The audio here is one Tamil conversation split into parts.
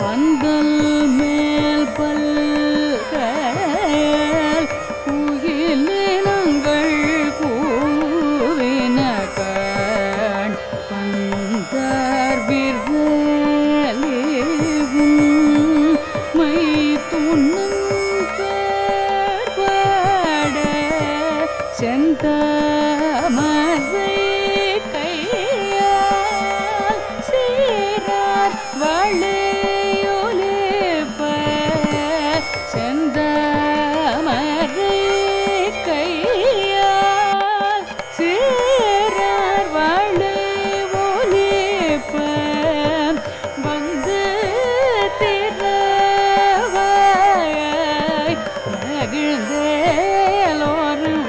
பந்தல் மேல் பல்கல் குயிலினங்கள் கூவின கண் பந்தர் விர்வேலிகும் மை துண்ணும் பேர்பட செந்தமரை கையால் சீரார் வளையொலிப்ப செந்தமரை கையால் சீரார் வளையொலிப்ப வந்து திரவாய் மகிழ்ந்தேலோரும்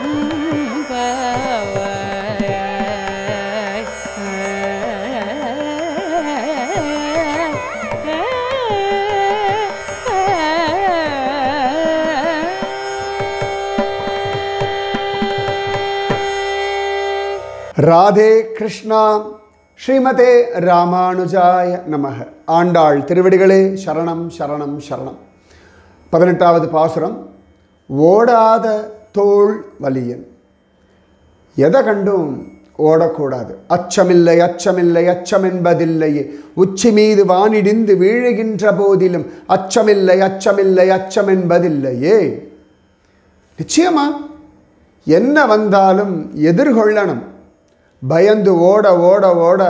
ராதே கிருஷ்ணா ஸ்ரீமதே ராமானுஜாய நமக ஆண்டாள் திருவடிகளே சரணம் சரணம் சரணம் பதினெட்டாவது பாசுரம் ஓடாத தோள் வலியன் எதை கண்டும் ஓடக்கூடாது அச்சமில்லை அச்சமில்லை அச்சம் என்பதில்லையே உச்சி மீது வானிடிந்து வீழுகின்ற போதிலும் அச்சமில்லை அச்சமில்லை அச்சம் என்பதில்லையே நிச்சயமா என்ன வந்தாலும் எதிர்கொள்ளணும் பயந்து ஓட ஓட ஓட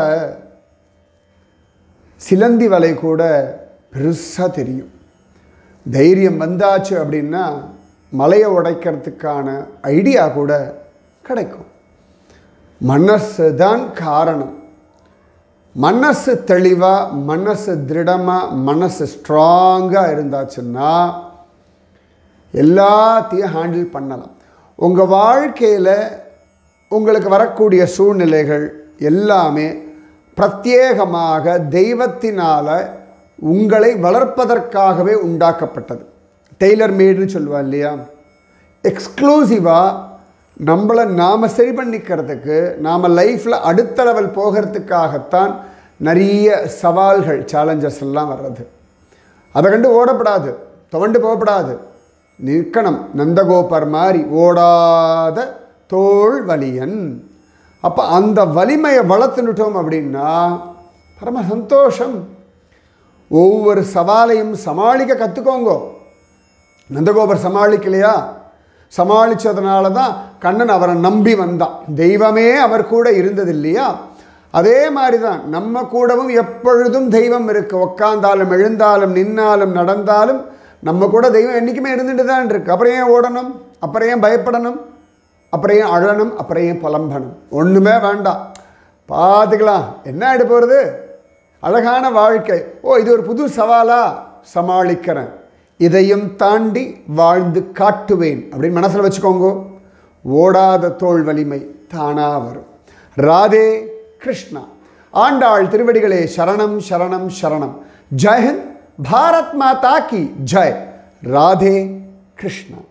சிலந்தி வலை கூட பெருசாக தெரியும் தைரியம் வந்தாச்சு அப்படின்னா மலையை உடைக்கிறதுக்கான ஐடியா கூட கிடைக்கும் மனசு தான் காரணம் மனசு தெளிவாக மனசு திருடமாக மனசு ஸ்ட்ராங்காக இருந்தாச்சுன்னா எல்லாத்தையும் ஹேண்டில் பண்ணலாம் உங்கள் வாழ்க்கையில் உங்களுக்கு வரக்கூடிய சூழ்நிலைகள் எல்லாமே பிரத்யேகமாக தெய்வத்தினால் உங்களை வளர்ப்பதற்காகவே உண்டாக்கப்பட்டது டெய்லர் மேடுன்னு சொல்லுவா இல்லையா எக்ஸ்க்ளூசிவாக நம்மளை நாம் சரி பண்ணிக்கிறதுக்கு நாம் லைஃப்பில் அடுத்த லெவல் போகிறதுக்காகத்தான் நிறைய சவால்கள் சேலஞ்சஸ் எல்லாம் வர்றது அதை கண்டு ஓடப்படாது துவண்டு போகப்படாது நிற்கணும் நந்தகோபர் மாதிரி ஓடாத தோள் வலியன் அப்போ அந்த வலிமையை வளர்த்துனுட்டோம் அப்படின்னா பரம சந்தோஷம் ஒவ்வொரு சவாலையும் சமாளிக்க கற்றுக்கோங்க நந்தகோபர் சமாளிக்கலையா சமாளித்ததுனால தான் கண்ணன் அவரை நம்பி வந்தான் தெய்வமே அவர் கூட இருந்தது இல்லையா அதே மாதிரி தான் நம்ம கூடவும் எப்பொழுதும் தெய்வம் இருக்கு உக்காந்தாலும் எழுந்தாலும் நின்னாலும் நடந்தாலும் நம்ம கூட தெய்வம் என்றைக்குமே இருந்துட்டு தான் இருக்கு அப்புறம் ஏன் ஓடணும் அப்புறம் ஏன் பயப்படணும் அப்புறம் ஏன் அழணும் அப்புறம் ஏன் புலம்பணும் ஒன்றுமே வேண்டாம் பார்த்துக்கலாம் என்ன ஆகிட போகிறது அழகான வாழ்க்கை ஓ இது ஒரு புது சவாலா சமாளிக்கிறேன் இதையும் தாண்டி வாழ்ந்து காட்டுவேன் அப்படின்னு மனசில் வச்சுக்கோங்க ஓடாத தோல் வலிமை தானா வரும் ராதே கிருஷ்ணா ஆண்டாள் திருவடிகளே சரணம் சரணம் சரணம் ஜெயஹிந்த் பாரத் மாதா கி ஜெய் ராதே கிருஷ்ணா